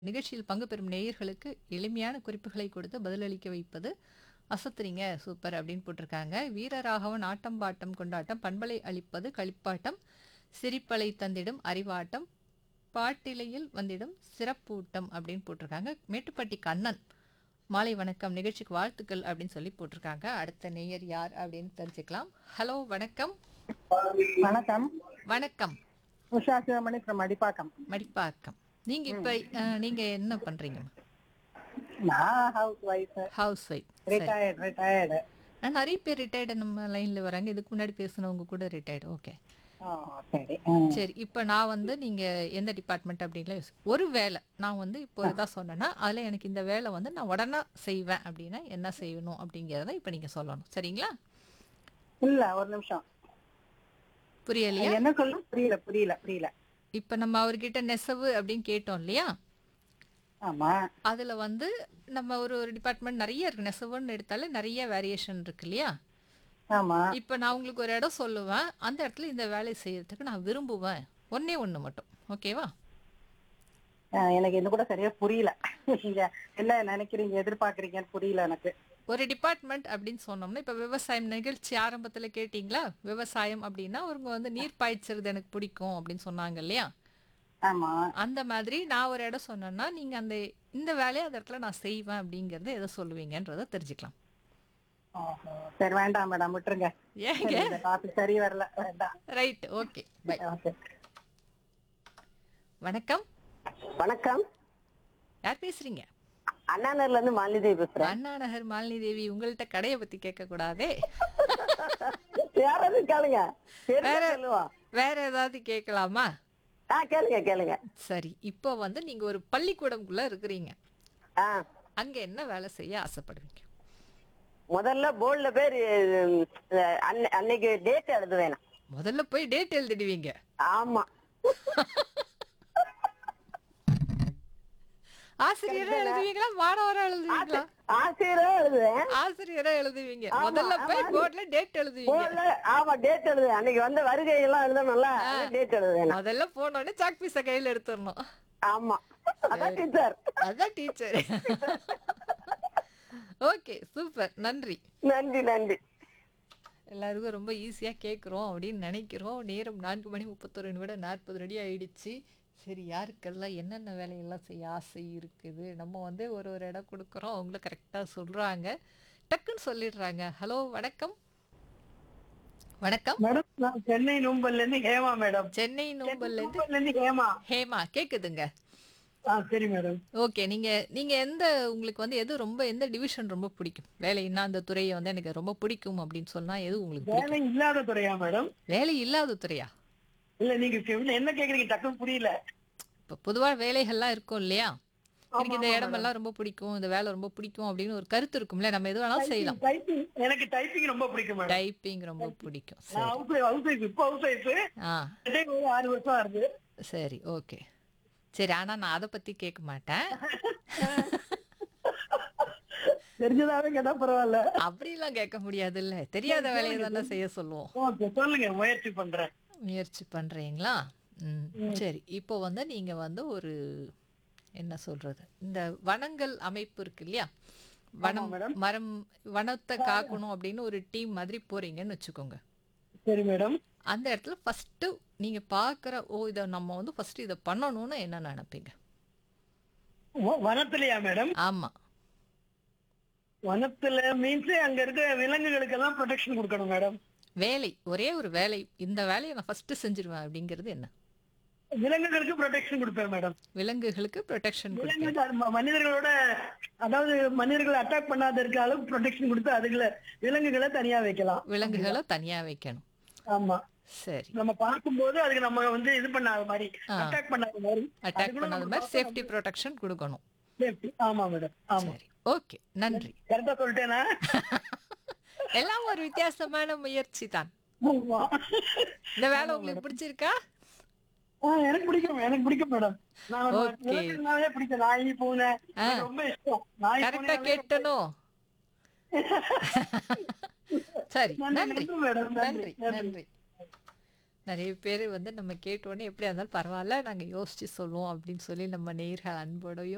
நிகழ்ச்சியில் பங்கு பெறும் நேயர்களுக்கு எளிமையான குறிப்புகளை கொடுத்து பதிலளிக்க வைப்பது அசத்துறீங்க சூப்பர் அப்படின்னு போட்டிருக்காங்க வீரராகவன் ஆட்டம் பாட்டம் கொண்டாட்டம் பண்பலை அளிப்பது களிப்பாட்டம் சிரிப்பலை தந்திடும் அறிவாட்டம் பாட்டிலையில் வந்திடும் சிறப்பூட்டம் அப்படின்னு போட்டிருக்காங்க மேட்டுப்பட்டி கண்ணன் மாலை வணக்கம் நிகழ்ச்சிக்கு வாழ்த்துக்கள் அப்படின்னு சொல்லி போட்டிருக்காங்க அடுத்த நேயர் யார் அப்படின்னு தெரிஞ்சுக்கலாம் ஹலோ வணக்கம் வணக்கம் வணக்கம் உஷா சிவமணி ஃப்ரம் அடிப்பாக்கம் மடிப்பாக்கம் நீங்க இப்ப அஹ், நீங்க என்ன பண்றீங்க நான் house wife house wife retired retired நான் நிறைய பேர் ரிட்டையர்டு நம்ம லைன்ல வராங்க இதுக்கு முன்னாடி பேசினவங்க கூட ரிட்டையர்டு ஓகே சரி ம். சரி இப்போ நான் வந்து நீங்க எந்த டிபார்ட்மெண்ட் அப்படின்ல யோசி- ஒரு வேலை நான் வந்து இப்போ இதான் சொன்னேன்னா அதுல எனக்கு இந்த வேலை வந்து நான் உடனே செய்வேன் அப்படின்னா என்ன செய்யணும் அப்படிங்கிறத இப்போ நீங்க சொல்லணும் சரிங்களா இல்ல ஒரு நிமிஷம் புரியலையா என்ன சொல்ல புரியல புரியல புரியல இப்போ நம்ம அவர்கிட்ட நெசவு அப்படின்னு கேட்டோம் இல்லையா ஆமா அதுல வந்து நம்ம ஒரு ஒரு டிபார்ட்மெண்ட் நிறைய இருக்கு நெசவுன்னு எடுத்தாலே நிறைய வேரியேஷன் இருக்கு இல்லையா ஆமா இப்போ நான் உங்களுக்கு ஒரு இடம் சொல்லுவேன் அந்த இடத்துல இந்த வேலையை செய்யறதுக்கு நான் விரும்புவேன் ஒண்ணே ஒண்ணு மட்டும் ஓகேவா அஹ், எனக்கு இன்னும் கூட சரியா புரியல நீங்க என்ன நினைக்கிறீங்க எதிர்பார்க்கறீங்கன்னு புரியல எனக்கு ஒரு டிபார்ட்மெண்ட் அப்படின்னு சொன்னோம்னா இப்போ விவசாயம் நிகழ்ச்சி ஆரம்பத்துல கேட்டிங்களா விவசாயம் அப்படின்னா அவங்க வந்து நீர் பாய்ச்சறது எனக்கு பிடிக்கும் அப்படின்னு சொன்னாங்க இல்லையா ஆமா அந்த மாதிரி நான் ஒரு இடம் சொன்னேன்னா நீங்க அந்த இந்த வேலையை அந்த இடத்துல நான் செய்வேன் அப்படிங்கறத எதை சொல்லுவீங்கன்றத தெரிஞ்சுக்கலாம் ஓஹோ. சரி வேண்டாம் மேடம் விட்டுருங்க ஏங்க இந்த டாபிக் சரி வரல வேண்டாம் ரைட் ஓகே பை ஓகே வணக்கம் வணக்கம் யார் பேசுறீங்க அண்ணாநகர்ல இருந்து மாலிதேவி பேசுறேன் அண்ணா நகர் மாலினி தேவி உங்கள்கிட்ட கடையை பத்தி கேட்க கூடாதே யாராவது கேளுங்க தெரிஞ்சா வேற சொல்லுவோம் வேற ஏதாவது கேட்கலாமா ஆ கேளுங்க கேளுங்க சரி இப்போ வந்து நீங்க ஒரு பள்ளிக்கூடம்குள்ள இருக்கிறீங்க ஆ அங்க என்ன வேலை செய்ய ஆசைப்படுவீங்க முதல்ல போர்டுல பேர் உம், அன்னை- அன்னைக்கு டேட் எழுதுவேன் நான். முதல்ல போய் டேட் எழுதிடுவீங்க ஆமா ஆசிரியரா எழுதுவீங்களா மாணவரா எழுதுவீங்களா ஆசிரியரா எழுதுவேன் ஆசிரியரா எழுதுவீங்க ஆமா, முதல்ல போய் ஆமா. போர்ட்ல டேட் எழுதுவீங்க போர்டுல ஆமா டேட் எழுதுவேன் அன்னைக்கு வந்த வருகை எல்லாம் எழுதணும்ல டேட் எழுதுவேன் நான். முதல்ல போனோடனே சாக் பீஸ கையில எடுத்துடணும் ஆமா அதான் டீச்சர் அதான் டீச்சர் ஓகே சூப்பர் நன்றி நன்றி நன்றி எல்லாருக்கும் ரொம்ப ஈஸியாக கேட்குறோம் அப்படின்னு நினைக்கிறோம் நேரம் நான்கு மணி முப்பத்தொரு நிமிடம் நாற்பது ரெடி ஆயிடுச்சு சரி யாருக்கெல்லாம் என்னென்ன வேலையெல்லாம் செய்ய ஆசை இருக்குது நம்ம வந்து ஒரு ஒரு இடம் கொடுக்குறோம் அவங்களும் கரெக்டாக சொல்கிறாங்க டக்குன்னு சொல்லிடுறாங்க ஹலோ வணக்கம் வணக்கம் மேடம் நான் சென்னை நூம்பல்ல இருந்து ஹேமா மேடம் சென்னை நோம்பல்லேருந்து நூம்பல்ல இருந்து ஹேமா ஹேமா கேட்குதுங்க ஆ சரி மேடம் ஓகே நீங்க நீங்க எந்த உங்களுக்கு வந்து எது ரொம்ப எந்த டிவிஷன் ரொம்ப பிடிக்கும் வேலைன்னா அந்த துறையை வந்து எனக்கு ரொம்ப பிடிக்கும் அப்படின்னு சொன்னா எது உங்களுக்கு பிடிக்கும் வேலை இல்லாத துறையா மேடம் வேலை இல்லாத துறையா இல்ல நீங்க இல்ல, என்ன கேக்குறீங்க டக்குன்னு புரியல இப்போ பொதுவாக வேலைகள்லாம் இருக்கும் இல்லையா எனக்கு இந்த இடமெல்லாம் ரொம்ப பிடிக்கும் இந்த வேலை ரொம்ப பிடிக்கும் அப்படின்னு ஒரு கருத்து இருக்கும்ல நம்ம எது வேணாலும் செய்யலாம் டைப்பிங் எனக்கு டைப்பிங் ரொம்ப பிடிக்கும் மேடம் டைப்பிங் ரொம்ப பிடிக்கும் நான் சரி ஹவுஸ் ஹவுஸ் ஒய்ஃப் இப்போ ஹவுஸ் ஒய்ஃப் ஆ ஒரு ஆறு வருஷம் ஆகுது சரி ஓகே சரி ஆனா நான் அதை பத்தி கேட்க மாட்டேன் தெரிஞ்சதாவே கேட்டா பரவாயில்ல அப்படிலாம் கேட்க முடியாதுல்ல தெரியாத வேலையை தானே செய்ய சொல்லுவோம் ஓகே சொல்லுங்க முயற்சி பண்றேன் முயற்சி பண்றீங்களா ம் சரி இப்போ வந்து நீங்க வந்து ஒரு என்ன சொல்றது இந்த வனங்கள் அமைப்பு இருக்கு இல்லையா வனம் madam. மரம் வனத்தை காக்கணும் அப்படின்னு ஒரு டீம் மாதிரி போறீங்கன்னு வச்சுக்கோங்க சரி மேடம் அந்த இடத்துல ஃபர்ஸ்ட் நீங்க பாக்குற ஓ இதை நம்ம வந்து ஃபர்ஸ்ட் இதை பண்ணணும்னு என்ன நினைப்பீங்க வனத்திலயா மேடம் ஆமா வனத்துல மீன்ஸ் அங்க இருக்க விலங்குகளுக்கு எல்லாம் ப்ரொடெக்ஷன் கொடுக்கணும் மேடம் வேலை ஒரே ஒரு வேலை இந்த வேலையை நான் ஃபர்ஸ்ட் செஞ்சிருவேன் அப்படிங்கிறது என்ன விலங்குகளுக்கு ப்ரொடெக்ஷன் கொடுப்பேன் மேடம் விலங்குகளுக்கு ப்ரொடெக்ஷன் கொடுப்பேன் விலங்குகள் ம- மனிதர்களோட அதாவது மனிதர்களை அட்டாக் பண்ணாத இருக்க அளவுக்கு ப்ரொடெக்ஷன் கொடுத்து அதுகளை விலங்குகளை தனியா வைக்கலாம் விலங்குகளை தனியா வைக்கணும் ஆமா சரி நம்ம பார்க்கும்போது அதுக்கு நம்ம வந்து இது பண்ணாத மாதிரி ஆ. அட்டாக் பண்ணாத மாதிரி அட்டாக் பண்ணாத மாதிரி சேஃப்டி ப்ரொடெக்ஷன் கொடுக்கணும் சேஃப்டி ஆமா மேடம் ஆமா சரி ஓகே நன்றி கரெக்டா சொல்லிட்டேனா எல்லாம் ஒரு வித்தியாசமான முயற்சி தான் ஆமா. இந்த வேலை உங்களுக்கு பிடிச்சிருக்கா ஆ, எனக்கு பிடிக்கும் எனக்கு பிடிக்கும் மேடம் நான் ஒரு Okay. விலங்குனாவே பிடிக்கும் நாய் பூனை ஆ. எனக்கு ரொம்ப இஷ்டம் நாய் கரெக்டா பூனை கேட்டனோ சரி நன்றி, நன்றி நன்றி மேடம், நன்றி நன்றி, நன்றி நிறைய பேர் வந்து நம்ம கேட்டோன்னே எப்படியா இருந்தாலும் பரவாயில்ல நாங்க யோசிச்சு சொல்லுவோம் அப்படின்னு சொல்லி நம்ம நேர்கள் அன்போடையும்